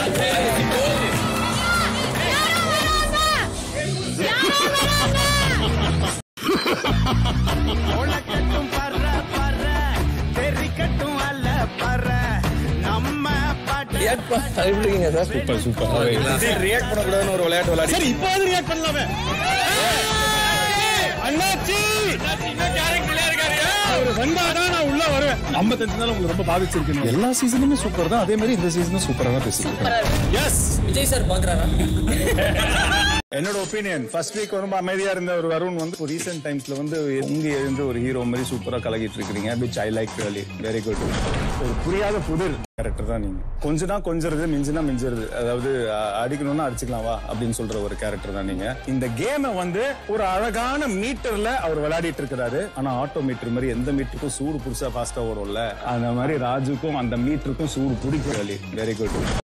உனக்கட்டும் பர்ற பர்ற தெரிக்கட்டும் அல்ல பர்ற நம்ம பாட்டு எப்படி இருக்கீங்க சார் சூப்பர் சூப்பர் ரியாக்ட் பண்ணக்கூடாதுன்னு ஒரு விளையாட்டு விளையாடி சரி இப்போது ரியாக்ட் பண்ணலாமே அண்ணாச்சி அவர் வந்தாதான் நான் உள்ள வருவேன் ஐம்பத்தஞ்சு நாள் உங்களுக்கு ரொம்ப பாதிச்சிருக்கு எல்லா சீசனுமே சூப்பர் தான் அதே மாதிரி இந்த சீசனும் சூப்பரா தான் பேசிருக்கேன் எஸ் விஜய் சார் பாக்குறாரா என்னோட ஒப்பீனியன் ஃபர்ஸ்ட் வீக் ரொம்ப அமைதியா இருந்த ஒரு வருண் வந்து ரீசெண்ட் டைம்ஸ்ல வந்து உங்க எழுந்து ஒரு ஹீரோ மாதிரி சூப்பரா கலகிட்டு இருக்கீங்க which I like really very good ஒரு புரியாத புதிர் கேரக்டர் தான் நீங்க கொஞ்சம் கொஞ்சறது மிஞ்சினா மிஞ்சிறது அதாவது அ- அடிக்கணும்னா அடிச்சுக்கலாம் வா அப்படின்னு சொல்ற ஒரு கேரக்டர் தான் நீங்க இந்த கேமை வந்து ஒரு அழகான மீட்டர்ல அவர் விளையாடிட்டு இருக்கிறாரு ஆனா ஆட்டோ மீட்டர் மாதிரி எந்த மீட்டருக்கும் சூடு புதுசா ஃபாஸ்டா ஓடும்ல அந்த மாதிரி ராஜுக்கும் அந்த மீட்டருக்கும் சூடு பிடிக்கும் வெரி குட்